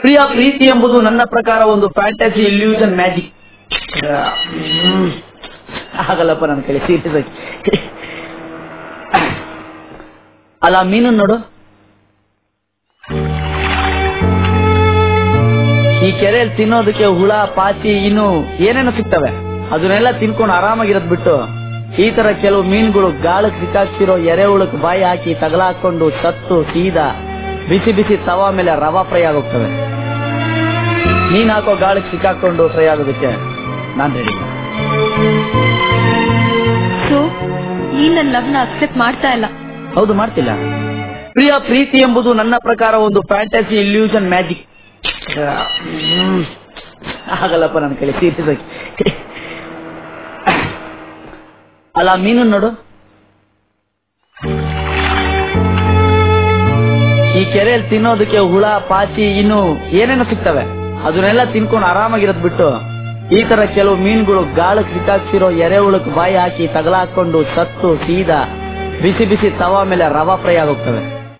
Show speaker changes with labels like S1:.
S1: ಪ್ರಿಯ ಪ್ರೀತಿ ಎಂಬುದು ನನ್ನ ಪ್ರಕಾರ ಒಂದು ಫ್ಯಾಂಟಸಿ ಇಲ್ಯೂಷನ್ ಮ್ಯಾಜಿಕ್ ಆಗಲ್ಲಪ್ಪ ನನ್ನ ಕೈ ಸೀರಿಯಸ್ ಆಗಿ ಅಲ್ಲ ಮೀನು ನೋಡು ಈ ಕೆರೆಯಲ್ಲಿ ತಿನ್ನೋದಕ್ಕೆ ಹುಳ ಪಾಚಿ ಇನ್ನು ಏನೇನೋ ಸಿಗ್ತವೆ ಅದನ್ನೆಲ್ಲ ತಿನ್ಕೊಂಡು ಆರಾಮಾಗಿರೋದ್ ಬಿಟ್ಟು ಈ ತರ ಕೆಲವು ಮೀನುಗಳು ಗಾಳಕ್ ಸಿಕ್ಕಾಕ್ಸಿರೋ ಎರೆಹುಳಕ್ ಬಾಯಿ ಹಾಕಿ ತಗಲಾಕೊಂಡು ಸತ್ತು ಸೀದಾ ಬಿಸಿ ಬಿಸಿ ತವಾ ಮೇಲೆ ರವಾ ಫ್ರೈ ಆಗೋಗ್ತವೆ ನೀನ್ ಹಾಕೋ ಗಾಳಿಗೆ ಸಿಕ್ಕಾಕೊಂಡು ಫ್ರೈ ಆಗೋದಕ್ಕೆ ನಾನ್ ರೆಡಿ
S2: ಸೊ ಈ ನನ್ನ ಲವ್ನ ಅಕ್ಸೆಪ್ಟ್ ಮಾಡ್ತಾ ಇಲ್ಲ
S1: ಹೌದು ಮಾಡ್ತಿಲ್ಲ ಪ್ರಿಯ ಪ್ರೀತಿ ಎಂಬುದು ನನ್ನ ಪ್ರಕಾರ ಒಂದು ಫ್ಯಾಂಟಸಿ ಇಲ್ಯೂಷನ್ ಮ್ಯಾಜಿಕ್ ಆಗಲ್ಲಪ್ಪ ನನ್ನ ಕೈ ಸೀರಿಯಸ್ ಆಗಿ ಅಲ್ಲ ಮೀನು ನೋಡು ಈ ಕೆರೆಯಲ್ಲಿ ತಿನ್ನೋದಕ್ಕೆ ಹುಳ ಪಾಚಿ ಇನ್ನು ಏನೇನೋ ಸಿಗ್ತವೆ ಅದನ್ನೆಲ್ಲ ತಿನ್ಕೊಂಡು ಆರಾಮಾಗಿರೋದ್ ಬಿಟ್ಟು ಈ ತರ ಕೆಲವು ಮೀನುಗಳು ಗಾಳಕ್ ಸಿಕ್ಕಾಕ್ಸಿರೋ ಎರೆಹುಳಕ್ ಬಾಯಿ ಹಾಕಿ ತಗಲಾಕೊಂಡು ಸತ್ತು ಸೀದಾ ಬಿಸಿ ಬಿಸಿ ತವಾ ಮೇಲೆ ರವಾ ಫ್ರೈ ಆಗೋಗ್ತವೆ